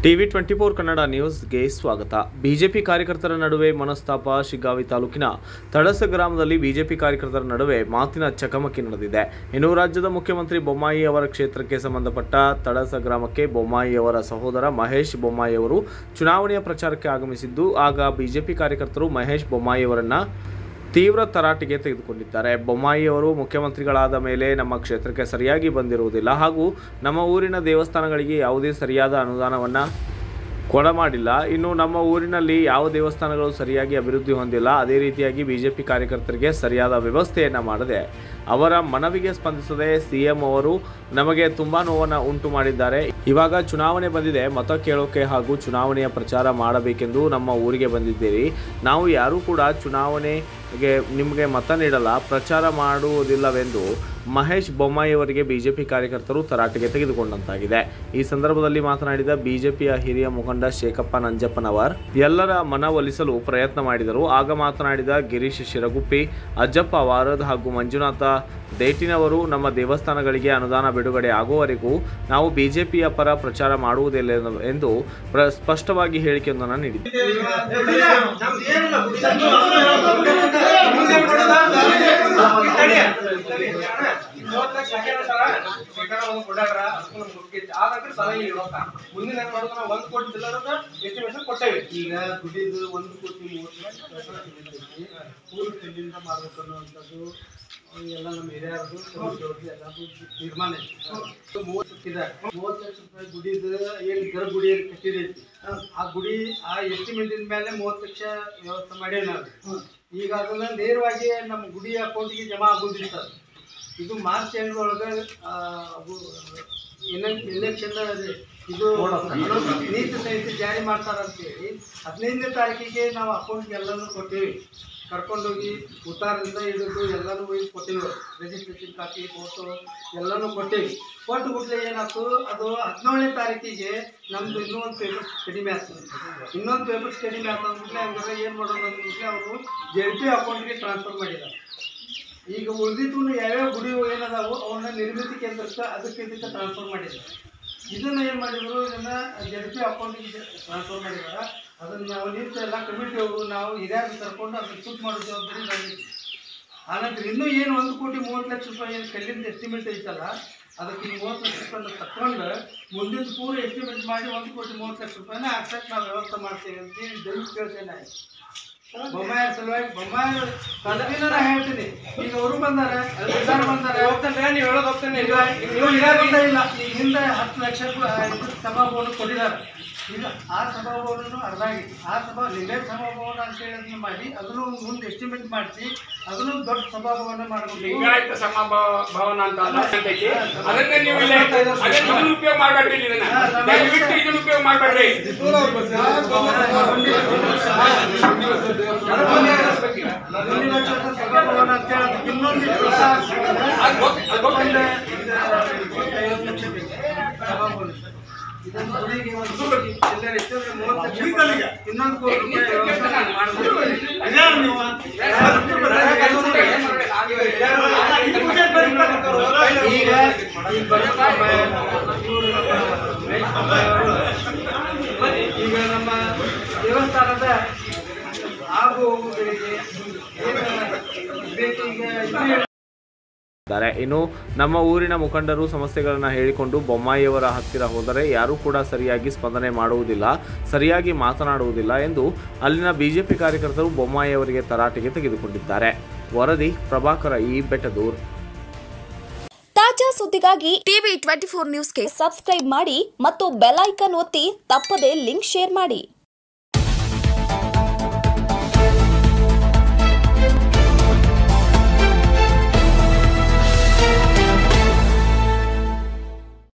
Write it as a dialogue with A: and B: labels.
A: TV twenty four Kannada ನ್ಯೂಸ್ಗೆ ಸ್ವಾಗತ BJP ಕಾರ್ಯಕರ್ತರ ನಡುವೆ ಮನಸ್ತಾಪ ಶಿಗ್ಗಾವಿ ತಾಲೂಕಿನ ತಡಸ ಗ್ರಾಮದಲ್ಲಿ ಬಿಜೆಪಿ ಕಾರ್ಯಕರ್ತರ ನಡುವೆ ಮಾತಿನ ಚಕಮಕಿ ನಡೆದಿದೆ ಇನ್ನು ರಾಜ್ಯದ ಮುಖ್ಯಮಂತ್ರಿ ಬೊಮ್ಮಾಯಿ ಅವರ ಕ್ಷೇತ್ರಕ್ಕೆ ಸಂಬಂಧಪಟ್ಟ ತಡಸ ಗ್ರಾಮಕ್ಕೆ ಬೊಮ್ಮಾಯಿ ಅವರ ಸಹೋದರ ಮಹೇಶ್ ಬೊಮ್ಮಾಯಿ ಅವರು ಚುನಾವಣೆಯ ಪ್ರಚಾರಕ್ಕೆ ಆಗಮಿಸಿದ್ದು ಆಗ ಬಿಜೆಪಿ ಕಾರ್ಯಕರ್ತರು ಮಹೇಶ್ ಬೊಮ್ಮಾಯಿ ಅವರನ್ನ ತೀವ್ರ ತರಾಟೆಗೆ ತೆಗೆದುಕೊಂಡಿದ್ದಾರೆ ಬೊಮ್ಮಾಯಿ ಅವರು ಮುಖ್ಯಮಂತ್ರಿಗಳಾದ ಮೇಲೆ ನಮ್ಮ ಕ್ಷೇತ್ರಕ್ಕೆ ಸರಿಯಾಗಿ ಬಂದಿರುವುದಿಲ್ಲ ಹಾಗೂ ನಮ್ಮ ಊರಿನ ದೇವಸ್ಥಾನಗಳಿಗೆ ಯಾವುದೇ ಸರಿಯಾದ ಅನುದಾನವನ್ನು ಕೊಡಮಾಡಿಲ್ಲ ಇನ್ನು ನಮ್ಮ ಊರಿನಲ್ಲಿ ಯಾವ ದೇವಸ್ಥಾನಗಳು ಸರಿಯಾಗಿ ಅಭಿವೃದ್ಧಿ ಹೊಂದಿಲ್ಲ ಅದೇ ರೀತಿಯಾಗಿ ಬಿಜೆಪಿ ಕಾರ್ಯಕರ್ತರಿಗೆ ಸರಿಯಾದ ವ್ಯವಸ್ಥೆಯನ್ನು ಮಾಡದೆ ಅವರ ಮನವಿಗೆ ಸ್ಪಂದಿಸದೆ ಸಿಎಂ ಅವರು ನಮಗೆ ತುಂಬಾ ನೋವನ್ನು ಉಂಟು ಮಾಡಿದ್ದಾರೆ ಇವಾಗ ಚುನಾವಣೆ ಬಂದಿದೆ ಮತ ಕೇಳೋಕೆ ಹಾಗೂ ಚುನಾವಣೆಯ ಪ್ರಚಾರ ಮಾಡಬೇಕೆಂದು ನಮ್ಮ ಊರಿಗೆ ಬಂದಿದ್ದೀರಿ ನಾವು ಯಾರೂ ಕೂಡ ಚುನಾವಣೆಗೆ ನಿಮಗೆ ಮತ ನೀಡಲ್ಲ ಪ್ರಚಾರ ಮಾಡುವುದಿಲ್ಲವೆಂದು ಮಹೇಶ್ ಬೊಮ್ಮಾಯಿ ಅವರಿಗೆ ಬಿಜೆಪಿ ಕಾರ್ಯಕರ್ತರು ತರಾಟೆಗೆ ತೆಗೆದುಕೊಂಡಂತಾಗಿದೆ ಈ ಸಂದರ್ಭದಲ್ಲಿ ಮಾತನಾಡಿದ ಬಿಜೆಪಿಯ ಹಿರಿಯ ಮುಖಂಡ ಶೇಖಪ್ಪ ನಂಜಪ್ಪನವರ್ ಎಲ್ಲರ ಮನವೊಲಿಸಲು ಪ್ರಯತ್ನ ಮಾಡಿದರು ಆಗ ಮಾತನಾಡಿದ ಗಿರೀಶ್ ಶಿರಗುಪ್ಪಿ ಅಜ್ಜಪ್ಪ ವಾರದ್ ಹಾಗೂ ಮಂಜುನಾಥ ದೇಟಿನವರು ನಮ್ಮ ದೇವಸ್ಥಾನಗಳಿಗೆ ಅನುದಾನ ಬಿಡುಗಡೆ ಆಗುವವರೆಗೂ ನಾವು ಬಿಜೆಪಿಯ ಪರ ಪ್ರಚಾರ ಮಾಡುವುದಿಲ್ಲ ಎಂದು ಪ್ರ- ಸ್ಪಷ್ಟವಾಗಿ ಹೇಳಿಕೆಯೊಂದನ್ನು ನೀಡಿದ್ದಾರೆ
B: ಮುಂದಿನ ಒಂದ್ ಕೋಟಿ ಚಿಲ್ಲರದ ಎಸ್ಟಿಮೇಷನ್ ಕೊಟ್ಟೇವೆ
C: ಈಗ ದುಡಿದು ಒಂದು ಕೋಟಿ ಮೂವತ್ತು ಲಕ್ಷ ಕೆಲಸ ನಡೀತೈತಿ ಪೂರ್ವ ಕಲ್ಲಿಂದ ಮಾಡ್ಬೇಕು ಅನ್ನುವಂಥದ್ದು ಎಲ್ಲ ನಮ್ಮ ಹಿರಿಯರದು ಸಮಿತಿಯವ್ರದ್ದು ಎಲ್ಲದು ತೀರ್ಮಾನ ಐತಿ ಮೂವತ್ತು ಇದೆ ಮೂವತ್ತು ಲಕ್ಷ ರೂಪಾಯಿ ಗುಡಿದು ಏನು ಗರ್ಭ ಗುಡಿ ಏನು ಕಟ್ಟಿದೈತಿ ಆ ಗುಡಿ ಆ ಎಸ್ಟಿಮೇಟಿನ ಮೇಲೆ ಮೂವತ್ತು ಲಕ್ಷ ವ್ಯವಸ್ಥೆ ಮಾಡೇವಿ ನಾವು ಈಗ ಅದನ್ನ ನೇರವಾಗಿ ನಮ್ಮ ಗುಡಿ ಅಕೌಂಟಿಗೆ ಜಮಾ ಆಗೋದಿಲ್ಲ ಅದು. ಇದು ಮಾರ್ಚ್ ಎಂಡ್ ಒಳಗೆ ಎಲೆಕ್ಷನ್ ಇದು ನೀತಿ ಸಂಹಿತೆ ಜಾರಿ ಮಾಡ್ತಾರಂತೇಳಿ ಹದಿನೈದನೇ ತಾರೀಕಿಗೆ ನಾವು ಅಕೌಂಟ್ಗೆ ಎಲ್ಲನೂ ಕೊಟ್ಟೇವಿ ಕರ್ಕೊಂಡೋಗಿ ಉತ್ತಾರದಿಂದ ಹಿಡಿದು ಎಲ್ಲನೂ ಒಯ್ದು ಕೊಟ್ಟೇವಿ ರಿಜಿಸ್ಟ್ರೇಷನ್ ಕಾಪಿ ಫೋಟೋ ಎಲ್ಲನೂ ಕೊಟ್ಟೇವಿ ಕೊಟ್ಟು ಬಿಟ್ಲೆ ಏನಾಯ್ತು ಅದು ಹದಿನೇಳನೇ ತಾರೀಕಿಗೆ ನಮ್ದು ಇನ್ನೂ ಒಂದು ಪೇಪರ್ಸ್ ಕಡಿಮೆ ಆಗ್ತದೆ ಇನ್ನೊಂದು ಪೇಪರ್ಸ್ ಕಡಿಮೆ ಆಗ್ತದೆ ಅಂದ್ಬಿಟ್ಲೆ ಹಂಗಾರೆ ಏನು ಮಾಡೋದು ಅಂದ್ಬಿಟ್ಲೆ ಅವರು ಜೆಡ್ ಪಿ ಅಕೌಂಟ್ಗೆ ಟ್ರಾನ್ಸ್ಫರ್ ಮಾಡಿದ್ದಾರೆ ಈಗ ಉಳಿದಿದ್ದು ಯಾವ್ಯಾವ ಗುಡಿ ಏನದಾವು ಅವನ್ನ ನಿರ್ಮಿತಿ ಕೇಂದ್ರಕ್ಕೆ ಅದಕ್ಕೆ ಇದಕ್ಕೆ ಟ್ರಾನ್ಸ್ಫರ್ ಮಾಡಿದ್ದಾರೆ ಇದನ್ನ ಏನು ಮಾಡಿದ್ರು ಇದನ್ನ ಜಡ್ ಪಿ ಅಕೌಂಟಿಗೆ ಟ್ರಾನ್ಸ್ಫರ್ ಮಾಡಿದಾರ ಅದನ್ನ ನಾವು ನಿಂತು ಎಲ್ಲ ಕಮಿಟಿ ಅವರು ನಾವು ಹಿರಿಯಾಗಿ ಕರ್ಕೊಂಡು ಅದನ್ನ ಶೂಟ್ ಮಾಡೋ ಜವಾಬ್ದಾರಿ ಬಂದಿತ್ತು ಆನಂತರ ಇನ್ನೂ ಏನು ಒಂದು ಕೋಟಿ ಮೂವತ್ತು ಲಕ್ಷ ರೂಪಾಯಿ ಏನು ಕಲ್ಲಿಂದ ಎಸ್ಟಿಮೇಟ್ ಐತಲ್ಲ ಅದಕ್ಕೆ ಈ ಮೂವತ್ತು ಲಕ್ಷ ರೂಪಾಯಿ ತಗೊಂಡು ಮುಂದಿನ ಪೂರ ಎಸ್ಟಿಮೇಟ್ ಮಾಡಿ ಒಂದು ಕೋಟಿ ಮೂವತ್ತು ಲಕ್ಷ ರೂಪಾಯಿನ ಹಾಕ್ಸಕ್ಕೆ ನಾವು ವ್ಯವಸ್ಥೆ ಮಾಡ್ತೇವೆ ಅಂತ ಹೇಳಿ ದಯವಿಟ್ಟು ಕೇಳ್ತೇನೆ ಆಯ್ತು ಬೊಮ್ಮಾಯಿ ಸಲುವಾಗಿ ಬೊಮ್ಮಾಯಿ ಪದವಿನ ನಾ ಹೇಳ್ತೀನಿ ಈಗ ಅವರು ಬಂದಾರ ಎಲ್ಲಾರು ಬಂದಾರ
B: ಹೋಗ್ತಾನೆ ನೀವು ಹೇಳೋದು ಹೋಗ್ತಾನೆ
C: ಈಗ ಇನ್ನು ಇರಾಗೋದೇ ಇಲ್ಲ ಈಗ ಹಿಂದೆ ಹತ್ತು ಲಕ್ಷ ರೂಪಾಯಿ ಇದು ಸಭಾಭವನ ಕೊಟ್ಟಿದ್ದಾರೆ ಈಗ ಆ ಸಭಾಭವನನು ಅರ್ಧ ಆಗಿತ್ತು ಆ ಸಭಾ ಲಿಂಗಾಯತ ಸಭಾಭವನ ಅಂತ ಹೇಳಿ ಅದನ್ನ ಮಾಡಿ ಅದನ್ನು ಮುಂದೆ ಎಸ್ಟಿಮೇಟ್ ಮಾಡಿಸಿ ಅದನ್ನು ದೊಡ್ಡ ಸಭಾಭವನ ಮಾಡಬೇಕು
B: ಲಿಂಗಾಯತ ಸಮಾಭವನ ಅಂತ ಅಲ್ಲ ಅಂತೈತಿ. ಅದನ್ನ ನೀವು ಇಲ್ಲಿ ಅದನ್ನ ಇದನ್ನ ಉಪಯೋಗ ಮಾಡ್ಬೇಡ್ರಿ ಇದನ್ನ ದಯವಿಟ್ಟು ಇದನ್ನ ಉಪಯೋಗ ಮಾಡ್ಬೇಡ್ರಿ
C: ಮುಂದಿನ ವರ್ಷದ ಸಭಾಭವನ ಅಂತ ಹೇಳಿ ಅದಕ್ಕೆ ಇನ್ನೊಂದು ಕೆಲಸ
B: ಅದ್ ಗೊತ್ತ- ಅದ್ ಗೊತ್ತಿಲ್ಲ.
C: ಐವತ್ತು ಲಕ್ಷ ಬೇಕು ಸಭಾಭವನ ಇದೊಂದು ಗುಡಿಗೆ ಒಂದು ಕೋಟಿ ಚಿಲ್ಲರೆ ಎಷ್ಟು ಅಂದ್ರೆ ಮೂವತ್ತು ಲಕ್ಷ ಇನ್ನೊಂದು ಕೋಟಿ ರೂಪಾಯಿ ವ್ಯವಸ್ಥೆ ಮಾಡ್ಬೇಕು. ಈಗ ಈಗ ಬರ್ತಾ ಇವ್ರು ಈಗ ನಮ್ಮ ದೇವಸ್ಥಾನದ ಆಗು ಹೋಗುಗಳಿಗೆ ಏನು ಬೇಕು ಈಗ ಇದು
A: ಇದ್ದಾರೆ ಇನ್ನು ನಮ್ಮ ಊರಿನ ಮುಖಂಡರು ಸಮಸ್ಯೆಗಳನ್ನು ಹೇಳಿಕೊಂಡು ಬೊಮ್ಮಾಯಿಯವರ ಹತ್ತಿರ ಹೋದರೆ ಯಾರೂ ಕೂಡ ಸರಿಯಾಗಿ ಸ್ಪಂದನೆ ಮಾಡುವುದಿಲ್ಲ ಸರಿಯಾಗಿ ಮಾತನಾಡುವುದಿಲ್ಲ ಎಂದು ಅಲ್ಲಿನ ಬಿಜೆಪಿ ಕಾರ್ಯಕರ್ತರು ಬೊಮ್ಮಾಯಿಯವರಿಗೆ ತರಾಟೆಗೆ ತೆಗೆದುಕೊಂಡಿದ್ದಾರೆ ವರದಿ ಪ್ರಭಾಕರ ಈ ಬೆಟ್ಟದೂರ್
D: ತಾಜಾ ಸುದ್ದಿಗಾಗಿ ಟಿವಿ ಟ್ವೆಂಟಿ ಫೋರ್ ನ್ಯೂಸ್ಗೆ ಸಬ್ಸ್ಕ್ರೈಬ್ ಮಾಡಿ ಮತ್ತು ಬೆಲ್ ಐಕಾನ್ ಒತ್ತಿ ತಪ್ಪದೇ ಲಿಂಕ್ ಶೇರ್ ಮಾಡಿ